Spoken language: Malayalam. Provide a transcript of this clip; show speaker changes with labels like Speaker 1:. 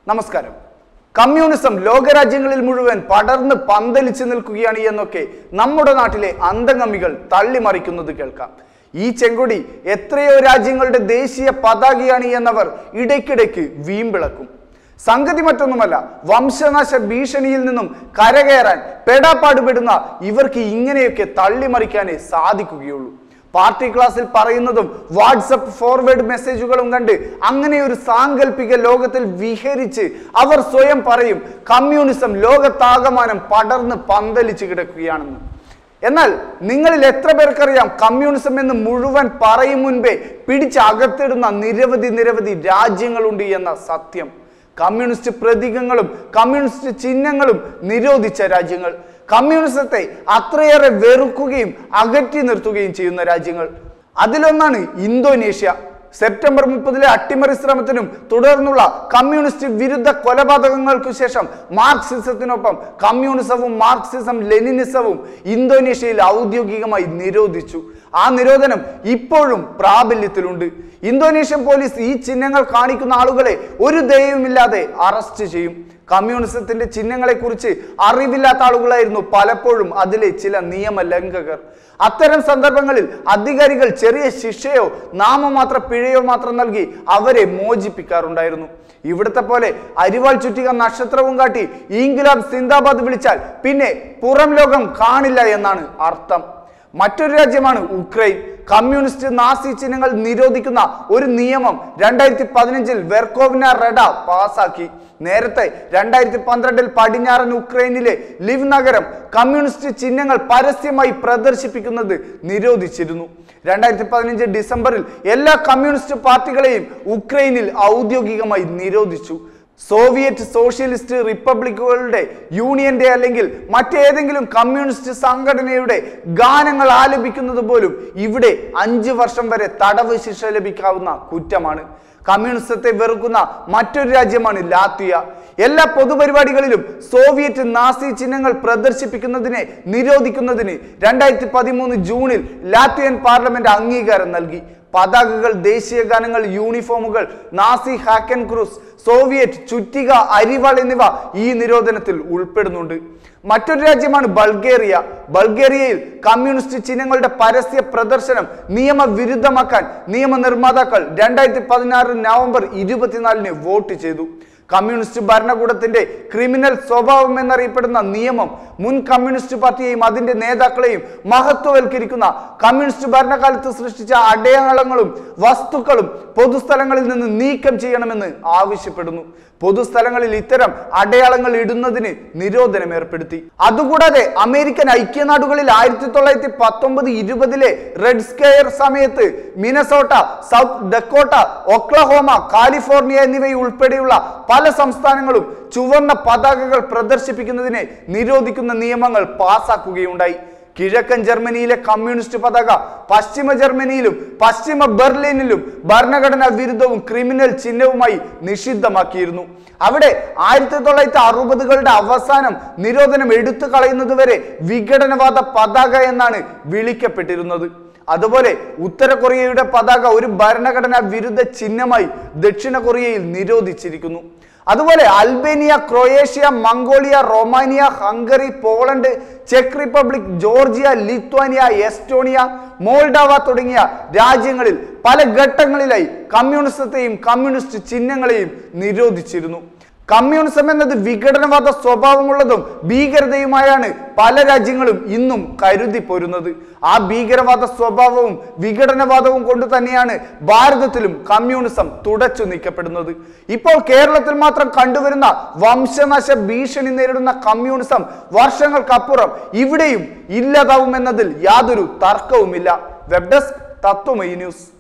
Speaker 1: നമസ്കാരം കമ്മ്യൂണിസം ലോകരാജ്യങ്ങളിൽ മുഴുവൻ പടർന്ന് പന്തലിച്ചു നിൽക്കുകയാണ് എന്നൊക്കെ നമ്മുടെ നാട്ടിലെ അന്തംഗമികൾ തള്ളിമറിക്കുന്നത് കേൾക്കാം ഈ ചെങ്കൊടി എത്രയോ രാജ്യങ്ങളുടെ ദേശീയ പതാകയാണ് എന്നവർ ഇടയ്ക്കിടയ്ക്ക് വീമ്പിളക്കും സംഗതി മറ്റൊന്നുമല്ല വംശനാശ ഭീഷണിയിൽ നിന്നും കരകയറാൻ പെടാപ്പാടുപെടുന്ന ഇവർക്ക് ഇങ്ങനെയൊക്കെ തള്ളിമറിക്കാനേ സാധിക്കുകയുള്ളൂ പാർട്ടി ക്ലാസ്സിൽ പറയുന്നതും വാട്സപ്പ് ഫോർവേഡ് മെസ്സേജുകളും കണ്ട് അങ്ങനെ ഒരു സാങ്കല്പിക ലോകത്തിൽ വിഹരിച്ച് അവർ സ്വയം പറയും കമ്മ്യൂണിസം ലോകത്താകമാനം പടർന്ന് പന്തലിച്ച് കിടക്കുകയാണെന്ന് എന്നാൽ നിങ്ങളിൽ എത്ര പേർക്കറിയാം കമ്മ്യൂണിസം എന്ന് മുഴുവൻ പറയും മുൻപേ പിടിച്ച് അകത്തിടുന്ന നിരവധി നിരവധി രാജ്യങ്ങളുണ്ട് എന്ന സത്യം കമ്മ്യൂണിസ്റ്റ് പ്രതീകങ്ങളും കമ്മ്യൂണിസ്റ്റ് ചിഹ്നങ്ങളും നിരോധിച്ച രാജ്യങ്ങൾ കമ്മ്യൂണിസത്തെ അത്രയേറെ വെറുക്കുകയും അകറ്റി നിർത്തുകയും ചെയ്യുന്ന രാജ്യങ്ങൾ അതിലൊന്നാണ് ഇന്തോനേഷ്യ സെപ്റ്റംബർ മുപ്പതിലെ അട്ടിമറി ശ്രമത്തിനും തുടർന്നുള്ള കമ്മ്യൂണിസ്റ്റ് വിരുദ്ധ കൊലപാതകങ്ങൾക്കു ശേഷം മാർക്സിസത്തിനൊപ്പം കമ്മ്യൂണിസവും മാർക്സിസം ലെനിനിസവും ഇന്തോനേഷ്യയിൽ ഔദ്യോഗികമായി നിരോധിച്ചു ആ നിരോധനം ഇപ്പോഴും പ്രാബല്യത്തിലുണ്ട് ഇന്തോനേഷ്യൻ പോലീസ് ഈ ചിഹ്നങ്ങൾ കാണിക്കുന്ന ആളുകളെ ഒരു ദയവുമില്ലാതെ അറസ്റ്റ് ചെയ്യും കമ്മ്യൂണിസത്തിന്റെ ചിഹ്നങ്ങളെ കുറിച്ച് അറിവില്ലാത്ത ആളുകളായിരുന്നു പലപ്പോഴും അതിലെ ചില നിയമലംഘകർ അത്തരം സന്ദർഭങ്ങളിൽ അധികാരികൾ ചെറിയ ശിക്ഷയോ നാമമാത്ര പിഴയോ മാത്രം നൽകി അവരെ മോചിപ്പിക്കാറുണ്ടായിരുന്നു ഇവിടുത്തെ പോലെ അരിവാൾ ചുറ്റിക നക്ഷത്രവും കാട്ടി ഇൻഗുലാബ് സിന്ദാബാദ് വിളിച്ചാൽ പിന്നെ പുറം ലോകം കാണില്ല എന്നാണ് അർത്ഥം മറ്റൊരു രാജ്യമാണ് ഉക്രൈൻ കമ്മ്യൂണിസ്റ്റ് നാസി ചിഹ്നങ്ങൾ നിരോധിക്കുന്ന ഒരു നിയമം രണ്ടായിരത്തി പതിനഞ്ചിൽ വെർക്കോവിന റെഡ പാസാക്കി നേരത്തെ രണ്ടായിരത്തി പന്ത്രണ്ടിൽ പടിഞ്ഞാറൻ ഉക്രൈനിലെ ലിവ് നഗരം കമ്മ്യൂണിസ്റ്റ് ചിഹ്നങ്ങൾ പരസ്യമായി പ്രദർശിപ്പിക്കുന്നത് നിരോധിച്ചിരുന്നു രണ്ടായിരത്തി പതിനഞ്ച് ഡിസംബറിൽ എല്ലാ കമ്മ്യൂണിസ്റ്റ് പാർട്ടികളെയും ഉക്രൈനിൽ ഔദ്യോഗികമായി നിരോധിച്ചു സോവിയറ്റ് സോഷ്യലിസ്റ്റ് റിപ്പബ്ലിക്കുകളുടെ യൂണിയന്റെ അല്ലെങ്കിൽ മറ്റേതെങ്കിലും കമ്മ്യൂണിസ്റ്റ് സംഘടനയുടെ ഗാനങ്ങൾ ആലപിക്കുന്നത് പോലും ഇവിടെ അഞ്ച് വർഷം വരെ തടവ് ശിക്ഷ ലഭിക്കാവുന്ന കുറ്റമാണ് കമ്മ്യൂണിസത്തെ വെറുക്കുന്ന മറ്റൊരു രാജ്യമാണ് ലാത്വിയ എല്ലാ പൊതുപരിപാടികളിലും സോവിയറ്റ് നാസി ചിഹ്നങ്ങൾ പ്രദർശിപ്പിക്കുന്നതിനെ നിരോധിക്കുന്നതിന് രണ്ടായിരത്തി പതിമൂന്ന് ജൂണിൽ ലാത്വിയൻ പാർലമെന്റ് അംഗീകാരം നൽകി പതാകകൾ ദേശീയ ഗാനങ്ങൾ യൂണിഫോമുകൾ നാസി ഹാക്കൻ ക്രൂസ് സോവിയറ്റ് ചുറ്റിക അരിവാൾ എന്നിവ ഈ നിരോധനത്തിൽ ഉൾപ്പെടുന്നുണ്ട് മറ്റൊരു രാജ്യമാണ് ബൾഗേറിയ ബൾഗേറിയയിൽ കമ്മ്യൂണിസ്റ്റ് ചിഹ്നങ്ങളുടെ പരസ്യ പ്രദർശനം നിയമവിരുദ്ധമാക്കാൻ നിയമനിർമ്മാതാക്കൾ രണ്ടായിരത്തി പതിനാറ് നവംബർ ഇരുപത്തിനാലിന് വോട്ട് ചെയ്തു കമ്മ്യൂണിസ്റ്റ് ഭരണകൂടത്തിന്റെ ക്രിമിനൽ സ്വഭാവം എന്നറിയപ്പെടുന്ന നിയമം മുൻ കമ്മ്യൂണിസ്റ്റ് പാർട്ടിയെയും അതിന്റെ നേതാക്കളെയും മഹത്വവൽക്കരിക്കുന്ന കമ്മ്യൂണിസ്റ്റ് ഭരണകാലത്ത് സൃഷ്ടിച്ച അടയാളങ്ങളും വസ്തുക്കളും പൊതുസ്ഥലങ്ങളിൽ നിന്ന് നീക്കം ചെയ്യണമെന്ന് ആവശ്യപ്പെടുന്നു പൊതുസ്ഥലങ്ങളിൽ ഇത്തരം അടയാളങ്ങൾ ഇടുന്നതിന് നിരോധനം ഏർപ്പെടുത്തി അതുകൂടാതെ അമേരിക്കൻ ഐക്യനാടുകളിൽ ആയിരത്തി തൊള്ളായിരത്തി പത്തൊമ്പത് ഇരുപതിലെ റെഡ് സ്കെയർ സമയത്ത് Minnesota South Dakota Oklahoma California എന്നിവയുൾപ്പെടെയുള്ള പല സംസ്ഥാനങ്ങളും ചുവന്ന പതാകകൾ പ്രദർശിപ്പിക്കുന്നതിനെ നിരോധിക്കുന്ന നിയമങ്ങൾ പാസാക്കുകയുണ്ടായി കിഴക്കൻ ജർമ്മനിയിലെ കമ്മ്യൂണിസ്റ്റ് പതാക പശ്ചിമ ജർമ്മനിയിലും പശ്ചിമ ബെർലിനിലും ഭരണഘടനാ വിരുദ്ധവും ക്രിമിനൽ ചിഹ്നവുമായി നിഷിദ്ധമാക്കിയിരുന്നു അവിടെ ആയിരത്തി തൊള്ളായിരത്തി അറുപതുകളുടെ അവസാനം നിരോധനം എടുത്തു കളയുന്നത് വരെ വിഘടനവാദ പതാക എന്നാണ് വിളിക്കപ്പെട്ടിരുന്നത് അതുപോലെ ഉത്തര കൊറിയയുടെ പതാക ഒരു ഭരണഘടനാ വിരുദ്ധ ചിഹ്നമായി ദക്ഷിണ കൊറിയയിൽ നിരോധിച്ചിരിക്കുന്നു അതുപോലെ Albania Croatia Mongolia Romania Hungary Poland ചെക്ക് Republic Georgia Lithuania Estonia Moldova തുടങ്ങിയ രാജ്യങ്ങളിൽ പല ഘട്ടങ്ങളിലായി കമ്മ്യൂണിസത്തെയും കമ്മ്യൂണിസ്റ്റ് ചിഹ്നങ്ങളെയും നിരോധിച്ചിരുന്നു കമ്മ്യൂണിസം എന്നത് വിഘടനവാദ സ്വഭാവമുള്ളതും ഭീകരതയുമായാണ് പല രാജ്യങ്ങളും ഇന്നും കരുതി പോരുന്നത് ആ ഭീകരവാദ സ്വഭാവവും വിഘടനവാദവും കൊണ്ട് തന്നെയാണ് ഭാരതത്തിലും കമ്മ്യൂണിസം തുടച്ചു നീക്കപ്പെടുന്നത് ഇപ്പോൾ കേരളത്തിൽ മാത്രം കണ്ടുവരുന്ന വംശനാശ ഭീഷണി നേരിടുന്ന കമ്മ്യൂണിസം വർഷങ്ങൾക്കപ്പുറം ഇവിടെയും ഇല്ലാതാവുമെന്നതിൽ യാതൊരു തർക്കവുമില്ല വെബ് ഡെസ്ക് തത്വമയി ന്യൂസ്